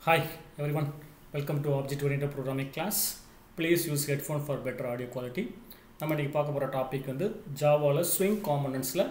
Hi everyone, welcome to Object Oriented Programming class. Please use headphone for better audio quality. நம்ம இன்றைக்கி பார்க்க போகிற topic வந்து ஜாவாவில் ஸ்விங் காம்பனன்ட்ஸில்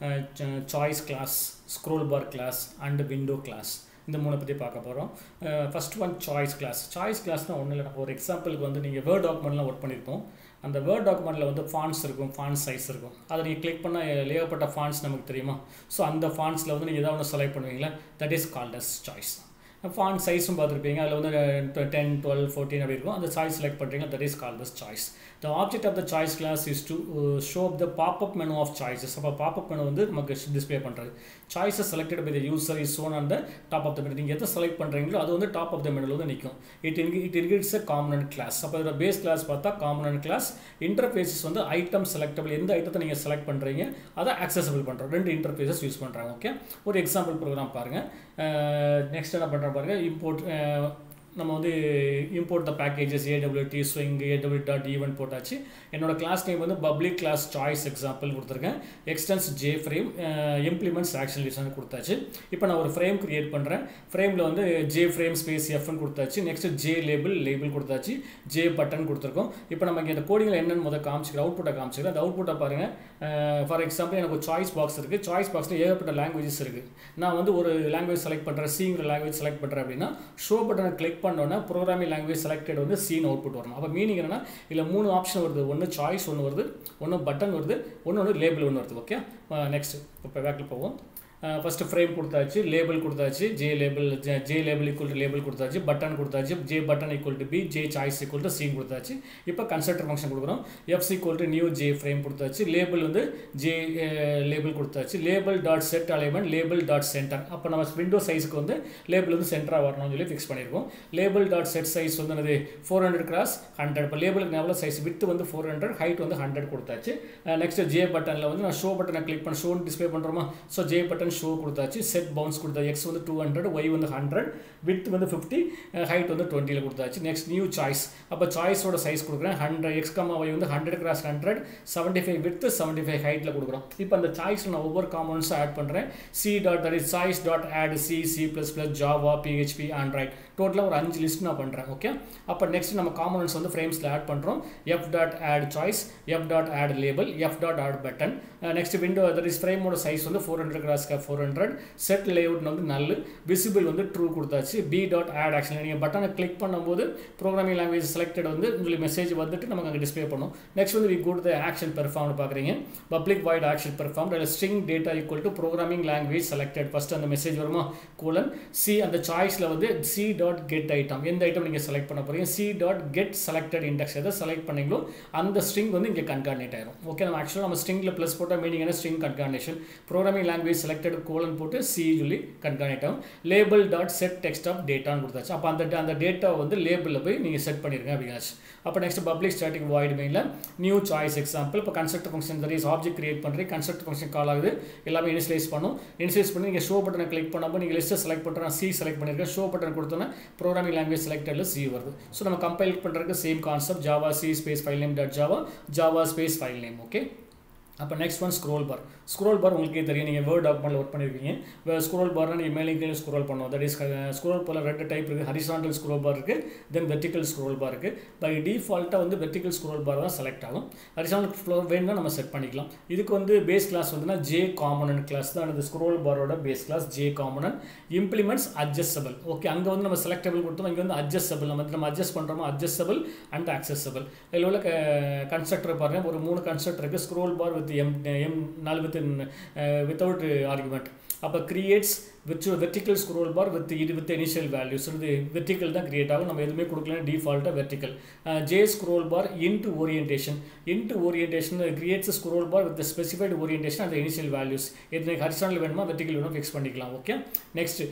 choice class scroll bar class and window class இந்த மூணை பற்றி பார்க்க போகிறோம் first one choice class choice கிளாஸ்னால் ஒன்றும் இல்லை ஒரு எக்ஸாம்பிளுக்கு வந்து நீங்கள் வேர்ட் டாக்குமெண்ட்லாம் ஒர்க் பண்ணியிருப்போம் அந்த வேர்ட் டாக்குமெண்ட்டில் வந்து ஃபாண்ட்ஸ் இருக்கும் ஃபாண்ட் சைஸ் இருக்கும் அதை நீங்கள் கிளிக் பண்ணால் ஏகப்பட்ட ஃபாண்ட்ஸ் நமக்கு தெரியுமா ஸோ அந்த ஃபாண்ட்ஸில் வந்து நீங்கள் எதாவது ஒன்று செலக்ட் பண்ணுவீங்களா that is called as choice font சைஸும் பார்த்துருப்பீங்க அதில் வந்து டென் டுவெல் ஃபோர்டீன் அப்படி இருக்கும் அந்த சாய்ஸ் செலக்ட் பண்ணுறீங்க that is call this choice the object of the choice class is to show the popup menu of choices அப்போ பாப்அப் மெனு வந்து நமக்கு டிஸ்பிளே பண்ணுறது choices selected by the user is shown அந்த top of the menu நீங்கள் எதை select பண்ணுறீங்களோ அது வந்து டாப் ஆஃப் த மெனுவில் வந்து நிற்கும் இட் இன்கி it inherits a component class அப்போ இதோட பேஸ் கிளாஸ் பார்த்தா காமனன்ட் கிளாஸ் இன்டர்ஃபேஸஸ் வந்து ஐட்டம் செலக்டபிள் எந்த ஐட்டத்தை நீங்கள் செலக்ட் பண்ணுறீங்க அதை அக்சசபிள் பண்ணுறோம் ரெண்டு இன்டர்ஃபேஸஸ் யூஸ் பண்ணுறாங்க ஓகே ஒரு எக்ஸாம்பிள் ப்ரோக்ராம் பாருங்கள் நெக்ஸ்ட் என்ன பண்ணுற பாருங்க இம்போர்ட் நம்ம வந்து import the packages AWT swing AWT dot event போட்டாச்சு என்னோட கிளாஸ் நேம் வந்து பப்ளிக் கிளாஸ் சாய்ஸ் எக்ஸாம்பிள் கொடுத்துருக்கேன் extends J frame implements action list கொடுத்தாச்சு இப்போ நான் ஒரு ஃப்ரேம் கிரியேட் பண்ணுறேன் ஃப்ரேமில் வந்து ஜே ஃப்ரேம் ஸ்பேஸ் எஃப்னு கொடுத்தாச்சு நெக்ஸ்ட் ஜே லேபிள் லேபிள் கொடுத்தாச்சு ஜே பட்டன் கொடுத்துருக்கோம் இப்போ நம்ம இங்கே இந்த கோடிங்கில் என்னென்னு முதல் காமிச்சிக்கிறோம் அவுட்புட்டை காமிச்சிக்கிறோம் அந்த அவுட்புட்டை பாருங்கள் ஃபார் எக்ஸாம்பிள் எனக்கு ஒரு சாய்ஸ் பாக்ஸ் இருக்குது சாய்ஸ் பாக்ஸில் ஏகப்பட்ட லாங்குவேஜஸ் இருக்குது நான் வந்து ஒரு லாங்குவேஜ் செலக்ட் பண்ணுறேன் சிங்கிற லாங்குவேஜ் செலக்ட் பண்ணுறேன் அப்படின்னா ஷோ பட்டனை கிளிக் பண்ணோன்னா ப்ரோக்ராமிங் லாங்குவேஜ் செலக்டட் வந்து சீன் அவுட்புட் வரணும் அப்போ மீனிங் என்னன்னா இல்லை மூணு ஆப்ஷன் வருது ஒன்று சாய்ஸ் ஒன்று வருது ஒன்று பட்டன் வருது ஒன்று ஒன்று லேபிள் ஒன்று வருது ஓகே நெக்ஸ்ட் இப்போ பேக்கில் போவோம் ஃபஸ்ட்டு ஃப்ரேம் கொடுத்தாச்சு லேபிள் கொடுத்தாச்சு J label J label equal to label கொடுத்தாச்சு பட்டன் கொடுத்தாச்சு J button equal to b J choice equal to seen கொடுத்தாச்சு இப்போ கன்ஸ்ட்ரக்டர் ஃபங்க்ஷன் கொடுக்குறோம் f equal to new J frame கொடுத்தாச்சு லேபிள் வந்து ஜே லேபிள் கொடுத்தாச்சு label dot set alignment label dot centre அப்போ நம்ம விண்டோ சைஸுக்கு வந்து லேபிள் வந்து சென்டராக வரணும்னு சொல்லி ஃபிக்ஸ் பண்ணியிருக்கோம் லேபிள் டாட் செட் சைஸ் வந்து என்னது ஃபோர் ஹண்ட்ரட் கிராஸ் ஹண்ட்ரட் இப்போ லேபிளுக்கு எவ்வளோ சைஸ் வித்து வந்து ஃபோர் ஹண்ட்ரட் ஹைட் வந்து ஹண்ட்ரட் கொடுத்தாச்சு நெக்ஸ்ட் ஜே பட்டனில் வந்து நான் ஷோ பட்டனை கிளிக் பண்ண ஷோன்னு டிஸ்பிளே பண்ணுறோமா ஸோ ஜே பட்டன் ஷோ கொடுத்தாச்சு செட் பவுன்ஸ் கொடுத்தா எக்ஸ் வந்து டூ ஹண்ட்ரட் ஒய் வந்து ஹண்ட்ரட் வித் வந்து ஃபிஃப்டி ஹைட் வந்து டுவெண்ட்டியில் கொடுத்தாச்சு நெக்ஸ்ட் நியூ சாய்ஸ் அப்போ சாய்ஸோட சைஸ் கொடுக்குறேன் ஹண்ட்ரட் எக்ஸ் கம்மா ஒய் வந்து hundred cross hundred seventy five width seventy five ஹைட்டில் கொடுக்குறோம் இப்போ அந்த சாய்ஸில் நான் ஒவ்வொரு காம்பனன்ஸும் ஆட் பண்ணுறேன் c dot that is choice dot add C C plus plus Java PHP Android டோட்டலாக ஒரு அஞ்சு லிஸ்ட் நான் பண்ணுறேன் ஓகே அப்போ நெக்ஸ்ட் நம்ம காம்பனன்ஸ் வந்து ஃப்ரேம்ஸில் ஆட் பண்ணுறோம் f dot add choice f dot add label f dot add button next window that is ஃப்ரேமோட சைஸ் வந்து ஃபோர் ஹண்ட்ரட் கிராஸ்க்கு ஃபோர் ஹண்ட்ரட் செட் லேஅவுட் வந்து நல்ல விசிபிள் வந்து ட்ரூ கொடுத்தாச்சு பி டாட் ஆட் ஆக்ஷன் நீங்கள் பட்டனை click பண்ணும்போது programming language selected வந்து உங்களுக்கு மெசேஜ் வந்துட்டு நமக்கு அங்கே டிஸ்பிளே பண்ணும் நெக்ஸ்ட் வந்து வி குட் த ஆக்ஷன் பெர்ஃபார்ம்னு பார்க்குறீங்க பப்ளிக் வைட் ஆக்ஷன் பெர்ஃபார்ம் அதில் string data equal to programming language selected first அந்த மெசேஜ் வருமா கூலன் சி அந்த சாய்ஸில் வந்து சி டாட் கெட் ஐட்டம் எந்த ஐட்டம் நீங்கள் செலக்ட் பண்ண போகிறீங்க c dot get selected index எதை செலக்ட் பண்ணீங்களோ அந்த ஸ்ட்ரிங் வந்து இங்கே கன்கார்னேட் ஆயிரும் ஓகே நம்ம ஆக்சுவலாக நம்ம ஸ்ட்ரிங்கில் ப்ளஸ் போட்டால் மீனிங் என்ன string concatenation programming language selected colon போட்டு சி சொல்லி கன்கார்னேட் ஆகும் label dot set text of டேட்டான்னு கொடுத்தாச்சு அப்போ அந்த அந்த டேட்டா வந்து லேபிளில் போய் நீங்கள் செட் பண்ணிருங்க அப்படிங்காச்சு அப்போ நெக்ஸ்ட் பப்ளிக் ஸ்டாட்டிக் வாய்டு மெயினில் நியூ சாய்ஸ் எக்ஸாம்பிள் இப்போ construct function that is object create பண்ணுறீங்க கன்ஸ்ட்ரக்ட் ஃபங்க்ஷன் கால் ஆகுது எல்லாமே இனிஷியலைஸ் பண்ணும் இனிஷியலைஸ் பண்ணி நீங்கள் ஷோ பட்டனை கிளிக் பண்ணும்போது நீங்கள் லிஸ்ட்டை செலக்ட் பண்ணுறேன் சி செலக்ட் பண்ணியிருக்கேன் ஷோ பட்டன் கொடுத்தோன்னா ப்ரோக்ராமிங் லாங்குவேஜ் செலக்டடில் சி வருது ஸோ நம்ம கம்பைல் பண்ணுறதுக்கு same concept Java C space file name dot Java Java space file name okay அப்போ next one scroll bar scroll bar உங்களுக்கே தெரியும் நீங்கள் வேர்ட் டாக்குமெண்ட்டில் ஒர்க் பண்ணியிருக்கீங்க ஸ்க்ரோல் பார்னா நீங்கள் மேலே கீழே ஸ்க்ரோல் பண்ணுவோம் தட் இஸ் ஸ்க்ரோல் பாரில் ரெண்டு டைப் இருக்குது ஹரிசாண்டல் ஸ்க்ரோல் பார் இருக்குது தென் வெர்டிக்கல் ஸ்க்ரோல் பார் இருக்குது பை டிஃபால்ட்டாக வந்து வெர்டிக்கல் ஸ்க்ரோல் பார் தான் செலக்ட் ஆகும் ஹரிசாண்டல் ஃப்ளோர் வேணும்னா நம்ம செட் பண்ணிக்கலாம் இதுக்கு வந்து பேஸ் கிளாஸ் வந்துன்னா ஜே காமனன்ட் கிளாஸ் தான் இந்த ஸ்க்ரோல் பாரோட base class J component implements adjustable okay அங்கே வந்து நம்ம செலக்டபிள் கொடுத்தோம் இங்கே வந்து அட்ஜஸ்டபிள் நம்ம நம்ம அட்ஜஸ்ட் பண்ணுறோமோ அட்ஜஸ்டபிள் அண்ட் அக்சசபிள் இதில் உள்ள கன்ஸ்ட்ரக்டர் பாருங்கள் ஒரு மூணு கன்ஸ்ட்ரக்டர் இருக்குது scroll bar with um um நாலு வித் வித்தவுட் ஆர்குமெண்ட் அப்போ creates with vertical scroll bar with இது வித் இனிஷியல் வேல்யூஸ் இது வெர்டிக்கல் தான் கிரியேட் ஆகும் நம்ம எதுவுமே கொடுக்கலன்னா டிஃபால்ட்டாக vertical J scroll bar int orientation int orientation creates scroll bar with specified orientation அந்த இனிஷியல் வேல்யூஸ் இது ஹரிசானல் வேணுமா வெர்டிக்கல் வேணுமா ஃபிக்ஸ் பண்ணிக்கலாம் okay next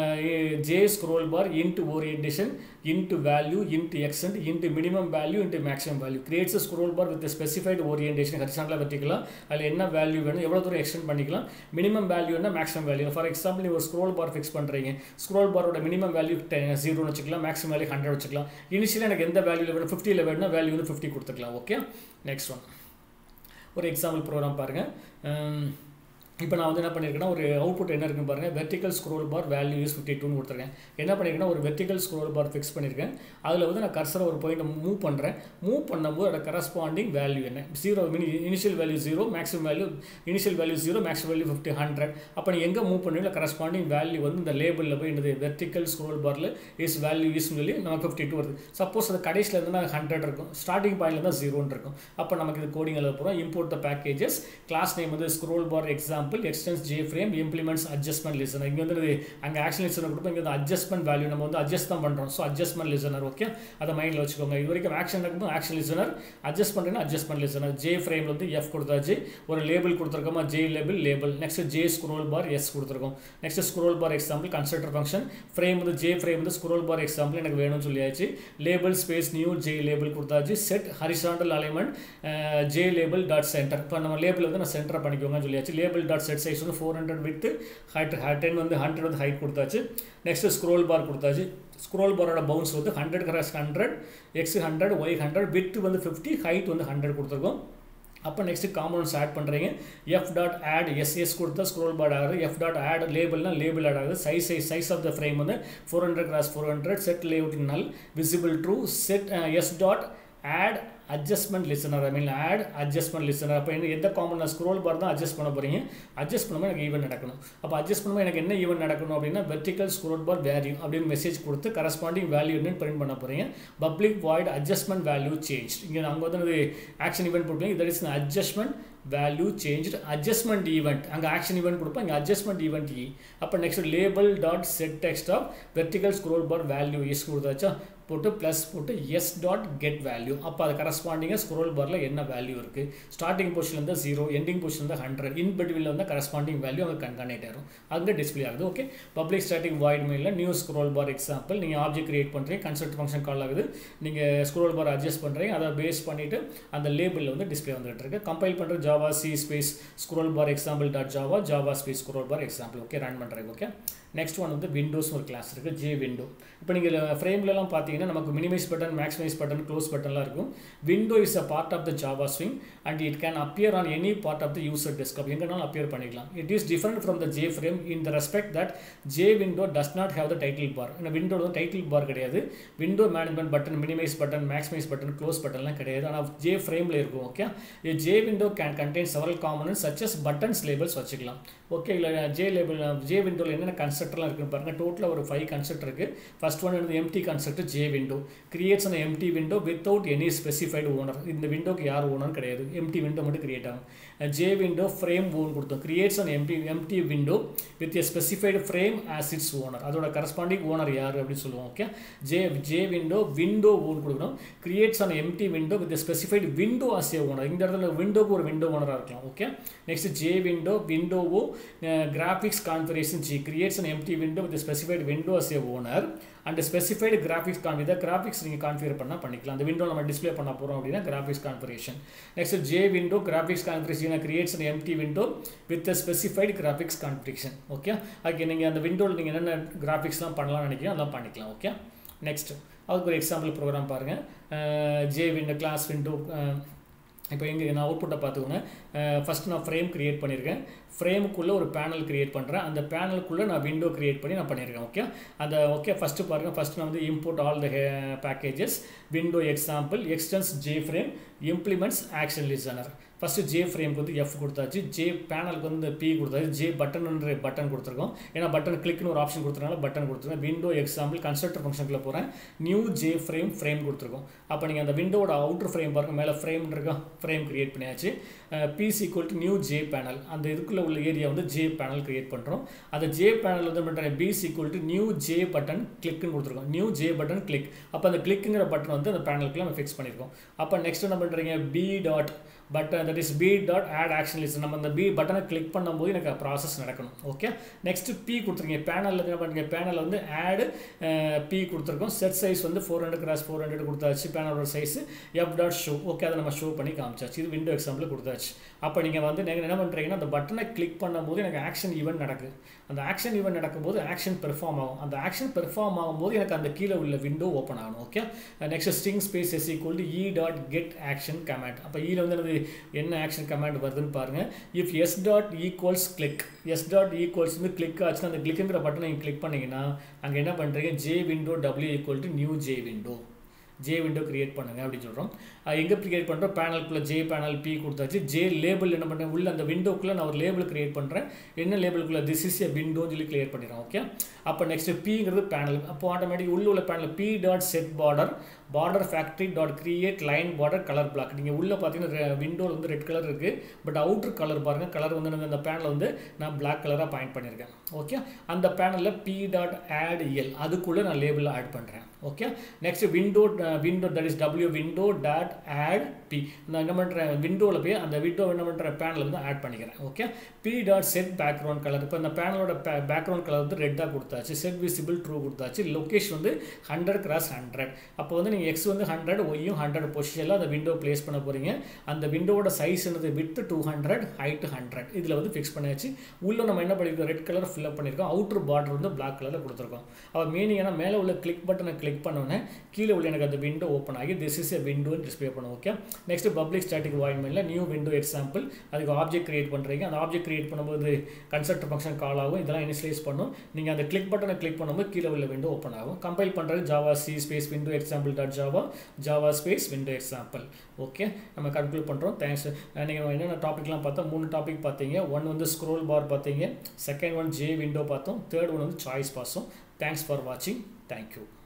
J scroll bar int orientation int value int extent int minimum value int maximum value creates scroll bar with specified orientation ஹரிசானலாக வெர்டிக்கலாம் அதில் என்ன value வேணும் எவ்வளோ தூரம் எக்ஸ்டெண்ட் பண்ணிக்கலாம் மினிமம் வேல்யூ என்ன மேக்ஸிமம் வேல்யூ ஃபார் எக்ஸாம்பிள் ஒரு ஸ்க்ரோல் பார் ஃபிக்ஸ் பண்ணுறீங்க ஸ்க்ரோல் பாரோட மினிமம் வேல்யூ ஜீரோன்னு வச்சுக்கலாம் மேக்ஸிமம் வேல்யூ ஹண்ட்ரட் வச்சுக்கலாம் இனிஷியலாக எனக்கு எந்த வேல்யூவில் வேணும் ஃபிஃப்டியில் வேணும்னா வேல்யூ வந்து ஃபிஃப்டி கொடுத்துக்கலாம் ஓகே நெக்ஸ்ட் ஒன் ஒரு எக்ஸாம்பிள் ப்ரோக்ராம் பாருங்கள் இப்போ நான் வந்து என்ன பண்ணியிருக்கேன்னா ஒரு அவுட்புட் என்ன இருக்குன்னு பாருங்கள் vertical scroll bar value is fifty டூன்னு கொடுத்துருக்கேன் என்ன பண்ணியிருக்கேன்னா ஒரு வெர்டிக்கல் ஸ்க்ரோல் பார் ஃபிக்ஸ் பண்ணியிருக்கேன் அதில் வந்து நான் கர்சரை ஒரு பாயிண்ட் மூவ் பண்ணுறேன் மூவ் பண்ணும்போது அதோட கரஸ்பாண்டிங் வேல்யூ என்ன zero mini initial value zero maximum value initial value zero maximum value fifty hundred அப்போ நீ எங்கே மூவ் பண்ணுவீங்களோ கரஸ்பாண்டிங் வேல்யூ வந்து இந்த லேபிளில் போய் என்னது வெர்டிக்கல் ஸ்க்ரோல் பாரில் இஸ் வேல்யூ யூஸ்னு சொல்லி நமக்கு ஃபிஃப்டி டூ வருது சப்போஸ் அது கடைசியில் இருந்தால் ஹண்ட்ரட் இருக்கும் ஸ்டார்டிங் பாயிண்ட்ல தான் ஜீரோன்னு இருக்கும் அப்போ நமக்கு இது கோடிங் எழுத போகிறோம் import the packages class name வந்து scroll bar example extends J frame implements adjustment listener இங்கே வந்து அங்கே ஆக்ஷன் லிசனர் கொடுப்போம் இங்கே வந்து அட்ஜஸ்ட்மெண்ட் வேல்யூ நம்ம வந்து அட்ஜஸ்ட் தான் பண்ணுறோம் ஸோ அட்ஜஸ்ட்மெண்ட் லிசனர் ஓகே அதை மைண்டில் வச்சுக்கோங்க இது வரைக்கும் ஆக்ஷன் இருக்கும்போது ஆக்ஷன் லிசனர் அட்ஜஸ்ட் பண்ணுறேன்னா அட்ஜஸ்ட்மெண்ட் லிசனர் ஜே ஃப்ரேமில் வந்து எஃப் கொடுத்தாச்சு ஒரு லேபிள் கொடுத்துருக்கோமா J label label next J scroll bar s கொடுத்துருக்கோம் next scroll bar example constructor function frame வந்து ஜே ஃப்ரேம் வந்து ஸ்க்ரோல் பார் எக்ஸாம்பிள் எனக்கு வேணும்னு சொல்லியாச்சு label space new J label கொடுத்தாச்சு set horizontal alignment J label dot center இப்போ நம்ம label வந்து நான் சென்டர் பண்ணிக்கோங்கன்னு சொல்லியாச்சு லேபிள் டாட் செட் சைஸ் வந்து four hundred width height ten வந்து ஹண்ட்ரட் வந்து ஹைட் கொடுத்தாச்சு நெக்ஸ்ட் ஸ்க்ரோல் பார் கொடுத்தாச்சு ஸ்க்ரோல் பாரோட பவுன்ஸ் வந்து hundred cross hundred x hundred y hundred width வந்து ஃபிஃப்டி ஹைட் வந்து ஹண்ட்ரட் கொடுத்துருக்கோம் அப்போ நெக்ஸ்ட் காம்பவுண்ட்ஸ் ஆட் பண்ணுறீங்க எஃப் டாட் ஆட் எஸ்எஸ் கொடுத்தா ஸ்க்ரோல் பார் ஆகுது எஃப் டாட் ஆட் லேபிள்னா லேபிள் ஆட் ஆகுது size size size of the frame வந்து four hundred cross four hundred set layout null visible true set S dot add adjustment listener I mean add adjustment listener அப்போ என்ன எந்த common scroll bar தான் adjust பண்ண போகிறீங்க adjust பண்ணும்போது எனக்கு event நடக்கணும் அப்போ அட்ஜஸ்ட் பண்ணும்போது எனக்கு என்ன ஈவெண்ட் நடக்கணும் அப்படின்னா வெர்டிக்கல் ஸ்க்ரோல் பார் வேல்யூ அப்படின்னு மெசேஜ் கொடுத்து கரஸ்பாண்டிங் வேல்யூ என்னன்னு பிரிண்ட் பண்ண போகிறீங்க public void adjustment value change இங்கே அங்கே வந்து ஆக்ஷன் ஈவெண்ட் போட்டுருங்க that is adjustment value change adjustment event அங்கே ஆக்ஷன் ஈவெண்ட் கொடுப்போம் இங்கே அட்ஜஸ்ட்மெண்ட் ஈவெண்ட் இ அப்போ next label dot set text of vertical scroll bar value s கொடுத்தாச்சா போட்டு ப்ளஸ் போட்டு எஸ் டாட் கெட் வேல்யூ அப்போ அது கரஸ்பாண்டிங்காக ஸ்க்ரோல் பாரில் என்ன வேல்யூ இருக்குது ஸ்டார்டிங் பொசிஷன்லேருந்து zero ending position hundred in பிட்வீனில் வந்து கரஸ்பாண்டிங் வேல்யூ அங்கே கன்கனெக்ட் ஆகும் அங்கே டிஸ்பிளே ஆகுது ஓகே பப்ளிக் ஸ்டாட்டிக் வாய்ட் மெயிலில் நியூ ஸ்க்ரோல் பார் எக்ஸாம்பிள் நீங்கள் ஆப்ஜெக்ட் கிரியேட் பண்ணுறீங்க கன்செப்ட் ஃபங்க்ஷன் கால் ஆகுது நீங்கள் ஸ்க்ரோல் பார் அட்ஜஸ்ட் பண்ணுறீங்க அதை பேஸ் பண்ணிவிட்டு அந்த லேபிளில் வந்து டிஸ்பிளே வந்துட்டு இருக்கு கம்பைல் பண்ணுற Java C space scroll bar example dot Java Java space scroll bar example okay run பண்ணுறேன் ஓகே நெக்ஸ்ட் ஒன் வந்து விண்டோஸ் ஒரு கிளாஸ் இருக்குது ஜே விண்டோ இப்போ நீங்கள் ஃப்ரேம்லலாம் பார்த்தீங்கன்னா நமக்கு minimize button maximize button close பட்டன்லாம் இருக்கும் window is a part of the Java swing and it can appear on any part of the user desktop எங்கேனாலும் அப்பியர் பண்ணிக்கலாம் it is different from the J frame in the respect that J window does not have the title bar இந்த window வந்து title bar கிடையாது window management button minimize button maximize button close பட்டன்லாம் கிடையாது ஆனால் J ஃப்ரேமில் இருக்கும் okay J window can contain several components such as buttons labels வச்சுக்கலாம் ஓகே இல்லை ஜே லேபிள் ஜே விண்டோவில் என்னென்ன கன்ஸ்ட்ரக்டர்லாம் இருக்குன்னு பாருங்கள் டோட்டலாக ஒரு ஃபைவ் கன்ஸ்ட்ரக்ட் இருக்குது ஃபர்ஸ்ட் ஒன் வந்து empty construct J window creates அந்த empty window without any specified owner இந்த விண்டோக்கு யார் ஓனர் கிடையாது எம்டி விண்டோ மட்டும் கிரியேட் ஆகும் ஜே விண்டோ ஃப்ரேம் ஓன் கொடுத்தோம் கிரியேட்ஸ் அந்த empty empty window with a specified frame as its owner அதோட கரஸ்பாண்டிங் ஓனர் யார் அப்படின்னு சொல்லுவோம் okay J J window window own கொடுக்கணும் கிரியேட்ஸ் அந்த empty window with specified window as a owner இந்த இடத்துல விண்டோக்கு ஒரு விண்டோ ஓனராக இருக்கலாம் ஓகே நெக்ஸ்ட் ஜே விண்டோ விண்டோவோ graphics configuration G creates an empty window with a specified window as a owner and a specified graphics con இதை graphics நீங்கள் configure பண்ணால் பண்ணிக்கலாம் அந்த விண்டோ நம்ம டிஸ்பிளே பண்ண போகிறோம் அப்படின்னா graphics configuration next J window graphics configuration creates an empty window with a specified graphics configuration okay okay நீங்கள் அந்த விண்டோவில் நீங்கள் என்னென்ன கிராஃபிக்ஸ்லாம் பண்ணலாம்னு நினைக்கிறீங்க அதெல்லாம் பண்ணிக்கலாம் ஓகே நெக்ஸ்ட் அதுக்கு ஒரு எக்ஸாம்பிள் ப்ரோக்ராம் பாருங்கள் ஜே விண்டோ கிளாஸ் விண்டோ இப்போ இங்கே நான் அவுட்புட்டை பார்த்துக்கோங்க ஃபஸ்ட்டு நான் ஃப்ரேம் க்ரியேட் பண்ணியிருக்கேன் ஃப்ரேமுக்குள்ளே ஒரு பேனல் க்ரியேட் பண்ணுறேன் அந்த பேனலுக்குள்ளே நான் விண்டோ க்ரியேட் பண்ணி நான் பண்ணியிருக்கேன் ஓகே அந்த ஓகே ஃபஸ்ட்டு பாருங்கள் ஃபஸ்ட்டு நான் வந்து import all the packages window example extends J frame implements action listener first J ஃப்ரேம்க்கு வந்து எஃப் கொடுத்தாச்சு ஜே பேனலுக்கு வந்து பி கொடுத்தாச்சு ஜே பட்டன்ன்ற பட்டன் கொடுத்துருக்கோம் ஏன்னா பட்டன் கிளிக்னு ஒரு ஆப்ஷன் கொடுத்தனால பட்டன் கொடுத்துருக்கோம் விண்டோ எக்ஸாம்பிள் கன்ஸ்ட்ரக்டர் ஃபங்க்ஷனுக்குள்ள போகிறேன் நியூ ஜே ஃப்ரேம் ஃப்ரேம் கொடுத்துருக்கோம் அப்போ நீங்கள் அந்த விண்டோட அவுட்டர் ஃப்ரேம் பாருங்கள் மேலே ஃப்ரேம் இருக்கா ஃப்ரேம் க்ரியேட் பண்ணியாச்சு pc equal to new J panel அந்த இதுக்குள்ளே உள்ள ஏரியா வந்து ஜே பேனல் க்ரியேட் பண்ணுறோம் அந்த ஜே பேனல் வந்து பண்ணுறேன் pc equal to new J button கிளிக்னு கொடுத்துருக்கோம் நியூ ஜே பட்டன் கிளிக் அப்போ அந்த கிளிக்குங்கிற பட்டன் வந்து அந்த பேனலுக்குள்ள நம்ம ஃபிக்ஸ் பண்ணியிருக்கோம் அப்போ நெக்ஸ்ட் என்ன பண்ணுறீங்க b dot button that is b dot add action list நம்ம அந்த பி பட்டனை கிளிக் பண்ணும்போது எனக்கு ப்ராசஸ் நடக்கணும் ஓகே நெக்ஸ்ட் பி கொடுத்துருக்கீங்க பேனலில் என்ன பண்ணுறீங்க பேனலில் வந்து ஆடு பி கொடுத்துருக்கோம் செட் சைஸ் வந்து four hundred cross four hundred கொடுத்தாச்சு பேனலோட size f dot show okay அதை நம்ம ஷோ பண்ணி காமிச்சாச்சு இது விண்டோ எக்ஸாம்பிள் கொடுத்தாச்சு அப்போ நீங்கள் வந்து நீங்கள் என்ன பண்ணுறீங்கன்னா அந்த பட்டனை கிளிக் பண்ணும்போது எனக்கு ஆக்ஷன் ஈவெண்ட் நடக்குது அந்த ஆக்ஷன் ஈவெண்ட் நடக்கும்போது ஆக்ஷன் பெர்ஃபார்ம் ஆகும் அந்த ஆக்ஷன் பெர்ஃபார்ம் ஆகும்போது எனக்கு அந்த கீழே உள்ள விண்டோ ஓப்பன் ஆகணும் okay next string space s equal to e dot get action comment அப்போ ஈல வந்து எனது என்ன ஆக்ஷன் கமாண்ட் வருதுன்னு பாருங்கள் if s dot equals click s dot equals வந்து கிளிக் ஆச்சுன்னா அந்த கிளிக்குங்கிற பட்டனை நீங்கள் கிளிக் பண்ணிங்கன்னா அங்கே என்ன பண்ணுறீங்க ஜே விண்டோ டபிள்யூ equal to new J window J window create பண்ணுங்க அப்படின்னு சொல்கிறோம் எங்கே கிரியேட் பண்ணுறோம் பேனலுக்குள்ளே ஜே பேனல் பி கொடுத்தாச்சு ஜே லேபிள் என்ன பண்ணுறேன் உள்ள அந்த விண்டோக்குள்ளே நான் ஒரு லேபிள் கிரியேட் பண்ணுறேன் என்ன லேபிளுக்குள்ளே திஸ் இஸ் எ விண்டோன்னு சொல்லி கிரியேட் பண்ணிடுறோம் ஓகே அப்போ நெக்ஸ்ட் பிங்கிறது பேனல் அப்போ ஆட்டோமேட்டிக் உள்ள உள்ள panel P dot set border border factory dot create line border colour black நீங்கள் உள்ளே பார்த்தீங்கன்னா விண்டோவில் வந்து ரெட் கலர் இருக்குது பட் அவுட்ரு கலர் பாருங்கள் கலர் வந்து எனக்கு அந்த பேனல் வந்து நான் பிளாக் கலராக பாயிண்ட் பண்ணியிருக்கேன் ஓகே அந்த பேனலில் பி டாட் ஆட் எல் அதுக்குள்ளே நான் லேபிளில் ஆட் பண்ணுறேன் okay next window window that is W window dot add P நான் என்ன பண்ணுறேன் விண்டோவில் போய் அந்த விண்டோ என்ன பண்ணுறேன் பேனல் வந்து ஆட் பண்ணிக்கிறேன் okay P dot set background colour இப்போ இந்த பேனலோட பேக்ரவுண்ட் கலர் வந்து ரெட்டாக கொடுத்தாச்சு செட் விசிபிள் ட்ரூ கொடுத்தாச்சு லொக்கேஷன் வந்து ஹண்ட்ரட் கிராஸ் ஹண்ட்ரட் அப்போ வந்து நீங்கள் எக்ஸ் வந்து ஹண்ட்ரட் ஒய்யும் ஹண்ட்ரட் பொசிஷனில் அந்த விண்டோ ப்ளேஸ் பண்ண போகிறீங்க அந்த விண்டோட சைஸ் என்னது width two hundred height hundred இதில் வந்து ஃபிக்ஸ் பண்ணியாச்சு உள்ளே நம்ம என்ன பண்ணியிருக்கோம் ரெட் கலர் ஃபில்அப் பண்ணியிருக்கோம் அவுட்ரு பார்டர் வந்து பிளாக் கலரில் கொடுத்துருக்கோம் அப்போ மீனிங் ஏன்னா மேலே உள்ள கிளிக் பட்டனை கிளிக் பண்ணோன்னே கீழே உள்ள எனக்கு அந்த விண்டோ ஓப்பன் ஆகி திஸ் இஸ் எ விண்டோன்னு டிஸ்பிளே பண்ணும் ஓகே நெக்ஸ்ட் பப்ளிக் ஸ்டாட்டிக் வாய்மெண்ட்டில் நியூ விண்டோ எக்ஸாம்பிள் அதுக்கு ஆப்ஜெக்ட் கிரியேட் பண்ணுறீங்க அந்த ஆப்ஜெக்ட் கிரியேட் பண்ணும்போது கன்செப்ட் ஃபங்க்ஷன் கால் ஆகும் இதெல்லாம் இனிஷியலைஸ் பண்ணும் நீங்கள் அந்த கிளிக் பட்டனை கிளிக் பண்ணும்போது கீழே உள்ள விண்டோ ஓப்பன் ஆகும் கம்பைல் பண்ணுறது Java C space window example dot Java Java space window example okay நம்ம கன்க்ளூட் பண்ணுறோம் தேங்க்ஸ் நீங்கள் என்னென்ன டாபிக்லாம் பார்த்தோம் மூணு டாபிக் பார்த்தீங்க ஒன் வந்து ஸ்க்ரோல் பார் பார்த்தீங்க செகண்ட் ஒன் ஜே விண்டோ பார்த்தோம் தேர்ட் ஒன் வந்து சாய்ஸ் பார்த்தோம் தேங்க்ஸ் ஃபார் வாட்சிங் தேங்க்யூ